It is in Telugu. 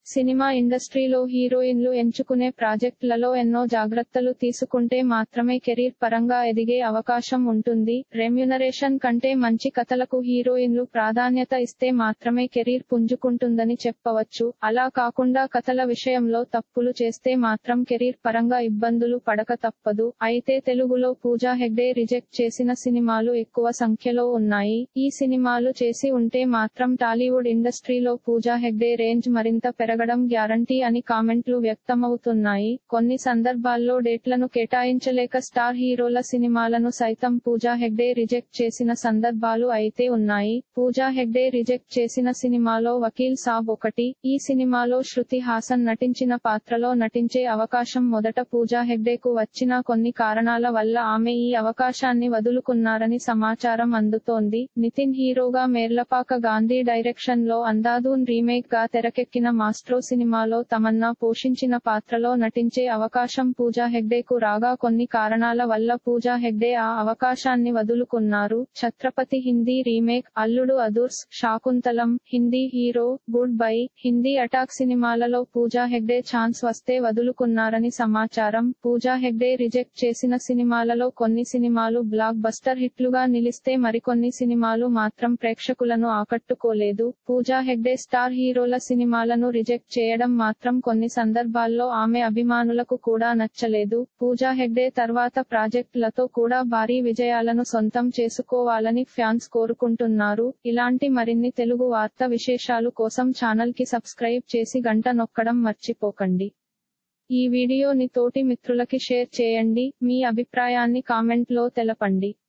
సినిమా ఇండస్ట్రీలో హీరోయిన్లు ఎంచుకునే ప్రాజెక్టులలో ఎన్నో జాగ్రత్తలు తీసుకుంటే మాత్రమే కెరీర్ పరంగా ఎదిగే అవకాశం ఉంటుంది రెమ్యునరేషన్ కంటే మంచి కథలకు హీరోయిన్లు ప్రాధాన్యత ఇస్తే మాత్రమే కెరీర్ పుంజుకుంటుందని చెప్పవచ్చు అలా కాకుండా కథల విషయంలో తప్పులు చేస్తే మాత్రం కెరీర్ పరంగా ఇబ్బందులు పడక తప్పదు అయితే తెలుగులో పూజా హెగ్డే రిజెక్ట్ చేసిన సినిమాలు ఎక్కువ సంఖ్యలో ఉన్నాయి ఈ సినిమాలు చేసి ఉంటే మాత్రం టాలీవుడ్ ఇండస్ట్రీలో పూజా హెగ్డే రేంజ్ మరింత పెరగడం గ్యారంటీ అని కామెంట్లు వ్యక్తమవుతున్నాయి కొన్ని సందర్భాల్లో డేట్లను కేటాయించలేక స్టార్ హీరోల సినిమాలను సైతం పూజా హెగ్డే రిజెక్ట్ చేసిన సందర్భాలు అయితే ఉన్నాయి పూజా హెగ్డే రిజెక్ట్ చేసిన సినిమాలో వకీల్ సాబ్ ఒకటి ఈ సినిమాలో శృతి హాసన్ నటించిన పాత్రలో నటించే అవకాశం మొదట పూజా హెగ్డేకు వచ్చిన కొన్ని కారణాల వల్ల ఆమె ఈ అవకాశాన్ని వదులుకున్నారని సమాచారం అందుతోంది నితిన్ హీరోగా మేర్లపాక గాంధీ డైరెక్షన్ లో అందాదూన్ రీమేక్ గా తెరకెక్కిన మాస్ట్రో సినిమాలో తమన్నా పోషించిన పాత్రలో నటించే అవకాశం పూజా హెగ్డేకు రాగా కొన్ని కారణాల వల్ల పూజా హెగ్డే ఆ అవకాశాన్ని వదులుకున్నారు Chhatrapati Hindi remake Alludu Adhurs Shaakuntalam Hindi hero good bye Hindi attack సినిమాలలో పూజా హెగ్డే ఛాన్స్ వస్తే వదులుకున్నారని సమాచారం పూజా హెగ్డే రిజెక్ట్ చేసిన సినిమాలలో కొన్ని సినిమాలు బ్లాక్ బస్టర్ హిట్లుగా నిలిస్తే మరికొన్ని సినిమాలు మాత్రం ప్రేక్షకులను ఆకట్టుకోలేదు పూజా హెగ్డే స్టార్ హీరోల సినిమాలను రిజెక్ట్ చేయడం మాత్రం కొన్ని సందర్భాల్లో ఆమె అభిమానులకు కూడా నచ్చలేదు పూజా హెగ్డే తర్వాత ప్రాజెక్టులతో కూడా భారీ విజయాలను సొంతం చేసుకోవాలని ఫ్యాన్స్ కోరుకుంటున్నారు ఇలాంటి మరిన్ని తెలుగు వార్త విశేషాలు కోసం ఛానల్ కి సబ్స్క్రైబ్ చేసి గంట నొక్కడం మర్చిపోకండి ఈ వీడియోని తోటి మిత్రులకి షేర్ చేయండి మీ అభిప్రాయాన్ని కామెంట్ లో తెలపండి